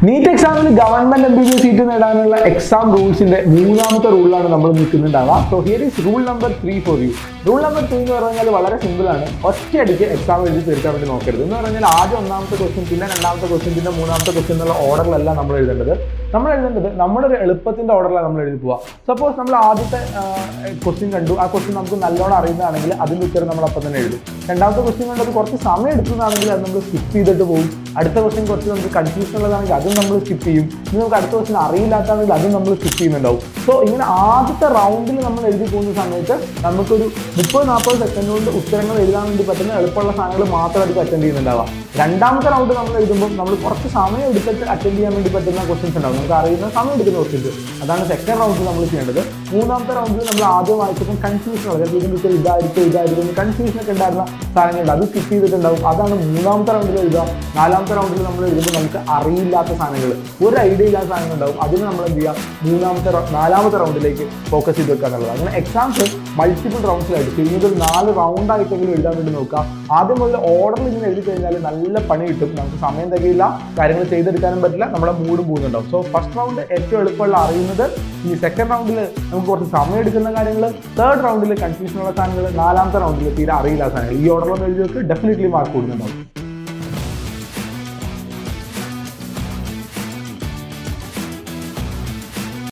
NEET എക്സാമിൽ government M B B seat നേടാനുള്ള exam റൂൾസിന്റെ മൂന്നാമത്തെ റൂളിലാണ് നമ്മൾ നിൽക്കുന്നുണ്ടാവുക so here is rule number three for you rule number three എന്ന് പറഞ്ഞാൽ വളരെ സിമ്പിൾ ആണ് ഒറ്റയടിക്ക് എക്സാം എഴുതി തീർക്കാൻ വേണ്ടി നോക്കരുത് എന്ന് പറഞ്ഞാൽ ആദ്യം ഒന്നാമത്തെ ക്വസ്റ്റ്യൻ പിന്നെ രണ്ടാമത്തെ ക്വസ്റ്റ്യൻ പിന്നെ മൂന്നാമത്തെ ക്വസ്റ്റ്യൻ എന്നുള്ള ഓർഡറിലല്ല നമ്മൾ എഴുതേണ്ടത് നമ്മൾ എഴുതേണ്ടത് നമ്മുടെ ഒരു എളുപ്പത്തിന്റെ ഓർഡറിലാണ് നമ്മൾ എഴുതി പോവുക സപ്പോസ് നമ്മൾ ആദ്യത്തെ ക്വസ്റ്റ്യൻ കണ്ടു ആ ക്വസ്റ്റ്യൻ നമുക്ക് നല്ലോണം അറിയുന്നതാണെങ്കിൽ അതിന്റെ ഉത്തരം നമ്മൾ അപ്പം തന്നെ എഴുതും രണ്ടാമത്തെ ക്വസ്റ്റ്യൻ കണ്ടത് കുറച്ച് സമയം എടുക്കുന്നതാണെങ്കിൽ അത് നമ്മൾ സ്കിപ്പ് ചെയ്തിട്ട് പോകും അടുത്ത ക്വസ്റ്റ്യൻ കുറച്ച് നമുക്ക് കൺഫ്യൂഷൻ ഉള്ളതാണെങ്കിൽ അതും നമ്മൾ സ്കിപ്പ് ചെയ്യും ഇനി നമുക്ക് അടുത്ത ക്വസ്റ്റ്യൻ അറിയില്ലാത്തതാണെങ്കിൽ അതും നമ്മൾ സ്കിപ്പ് ചെയ്യുന്നുണ്ടാവും സോ ഇങ്ങനെ ആദ്യത്തെ റൗണ്ടിൽ നമ്മൾ എഴുതി പോകുന്ന സമയത്ത് നമുക്കൊരു മുപ്പത് നാൽപ്പത് സെക്കൻഡ് കൊണ്ട് ഉത്തരങ്ങൾ എഴുതാൻ വേണ്ടി പറ്റുന്ന എളുപ്പമുള്ള സാധനങ്ങൾ മാത്രമായിരിക്കും അറ്റൻഡ് ചെയ്യുന്നുണ്ടാവുക രണ്ടാമത്തെ റൗണ്ട് നമ്മൾ എഴുതുമ്പോൾ നമ്മൾ കുറച്ച് സമയം എടുത്തിട്ട് അറ്റൻഡ് ചെയ്യാൻ വേണ്ടി പറ്റുന്ന ക്വസ്റ്റ്യൻസ് ഉണ്ടാവും നമുക്ക് അറിയുന്ന സമയം എടുക്കുന്ന ക്വസ്റ്റ്യൻസ് അതാണ് സെക്കൻഡ് റൗണ്ടിൽ നമ്മൾ ചെയ്യേണ്ടത് മൂന്നാമത്തെ റൗണ്ടിൽ നമ്മൾ ആദ്യം വായിച്ചപ്പോൾ കൺഫ്യൂഷൻ ഉള്ളത് ചിലപ്പോൾ ഇതിൻ്റെ ഉത്തരം ഇതായിരിക്കും ഇതായിരിക്കും കൺഫ്യൂഷൻ ഒക്കെ ഉണ്ടായിരുന്ന സാധനങ്ങളുണ്ട് അത് സ്കിപ്പ് ചെയ്തിട്ടുണ്ടാവും അതാണ് മൂന്നാമത്തെ റൗണ്ടിൽ എഴുതുക നാലാമത്തെ റൗണ്ടിൽ നമ്മൾ എഴുതുമ്പോൾ നമുക്ക് അറിയില്ലാത്ത സാധനങ്ങൾ ഒരു ഐഡിയ ഇല്ലാത്ത സാധനങ്ങൾ ഉണ്ടാവും അതിന് നമ്മൾ എന്ത് ചെയ്യുക മൂന്നാമത്തെ റൗ- നാലാമത്തെ റൗണ്ടിലേക്ക് ഫോക്കസ് ചെയ്ത് വെക്കുക എന്നുള്ളത് അങ്ങനെ എക്സാംസ് മൾട്ടിപ്പിൾ റൗണ്ട്സിലായിട്ട് ചുരുങ്ങിയത് നാല് റൗണ്ട് ആയിട്ടെങ്കിലും എഴുതാൻ വേണ്ടി നോക്കുക ആദ്യം മുതൽ ഓർഡറിൽ ഇങ്ങനെ എഴുതി കഴിഞ്ഞാൽ നല്ല പണി കിട്ടും നമുക്ക് സമയം തികയില്ല കാര്യങ്ങൾ ചെയ്തെടുക്കാനും പറ്റില്ല നമ്മുടെ മൂഡും പോകുന്നുണ്ടാവും സോ ഫസ്റ്റ് റൗണ്ട് ഏറ്റവും എളുപ്പമുള്ള അറിയുന്നത് ഈ സെക്കൻഡ് റൗണ്ടിൽ നമുക്ക് കുറച്ച് സമയം എടുക്കുന്ന കാര്യങ്ങൾ തേർഡ് റൗണ്ടിൽ കൺഫ്യൂഷൻ ഉള്ള സാധനങ്ങൾ നാലാമത്തെ റൗണ്ടിൽ തീരെ അറിയില്ലാത്ത സാധനങ്ങൾ ഈ ഓർഡറിലൊന്നും എഴുതി വെക്ക് ഡെഫിനറ്റ്ലി മാർക്ക് കൂടുന്നുണ്ടാവും